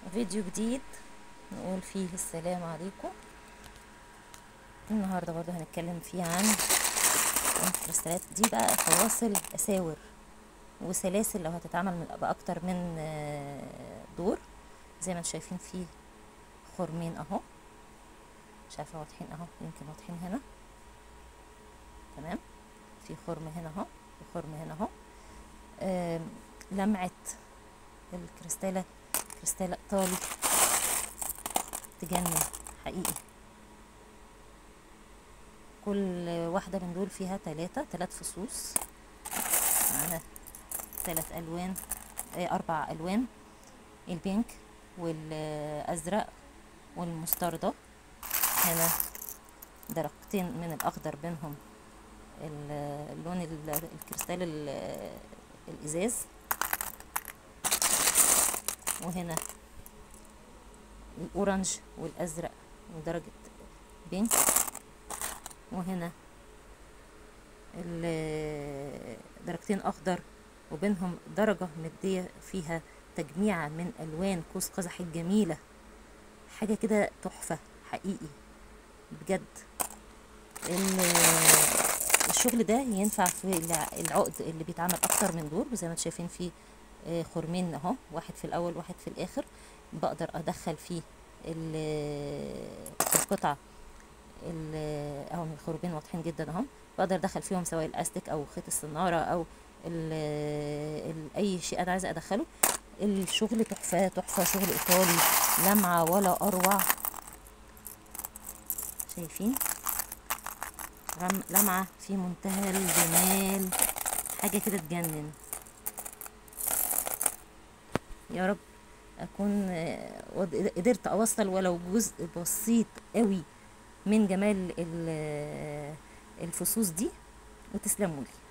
فيديو جديد نقول فيه السلام عليكم النهارده برضه هنتكلم فيه عن الكريستالات دي بقى فواصل اساور وسلاسل لو هتتعمل من باكتر من آه، دور زي ما انتم شايفين فيه خرمين اهو مش عارفه واضحين اهو يمكن واضحين هنا تمام في خرم هنا اهو وخرم هنا اهو آم، لمعه الكريستاله كريستالة ايطالي تجنن حقيقي كل واحدة من دول فيها تلاتة تلات فصوص معانا تلات ألوان آه، أربع ألوان البينك والأزرق والمستردة هنا درجتين من الأخضر بينهم ال- اللون ال- الكريستال ال- الإزاز وهنا الأورنج والأزرق ودرجة بينك وهنا ال- درجتين أخضر وبينهم درجة مدية فيها تجميعة من ألوان قوس قزح الجميلة حاجة كده تحفة حقيقي بجد ال- الشغل ده ينفع في الع- العقد اللي بيتعمل أكتر من دور زي ما انتم شايفين فيه آه، خرمين اهو واحد في الأول واحد في الآخر بقدر أدخل فيه ال- القطعة ال- اهو من الخروجين واضحين جدا اهو بقدر ادخل فيهم سواء الاستيك او خيط الصناره او ال ال اي شيء انا عايزه ادخله الشغل تحفه تحفه شغل ايطالي لمعه ولا اروع شايفين رم- لمعه في منتهى الجمال حاجه كده تجنن يا رب اكون آه، ود- قدرت اوصل ولو جزء بسيط قوي من جمال ال- الفصوص دي وتسلموا لي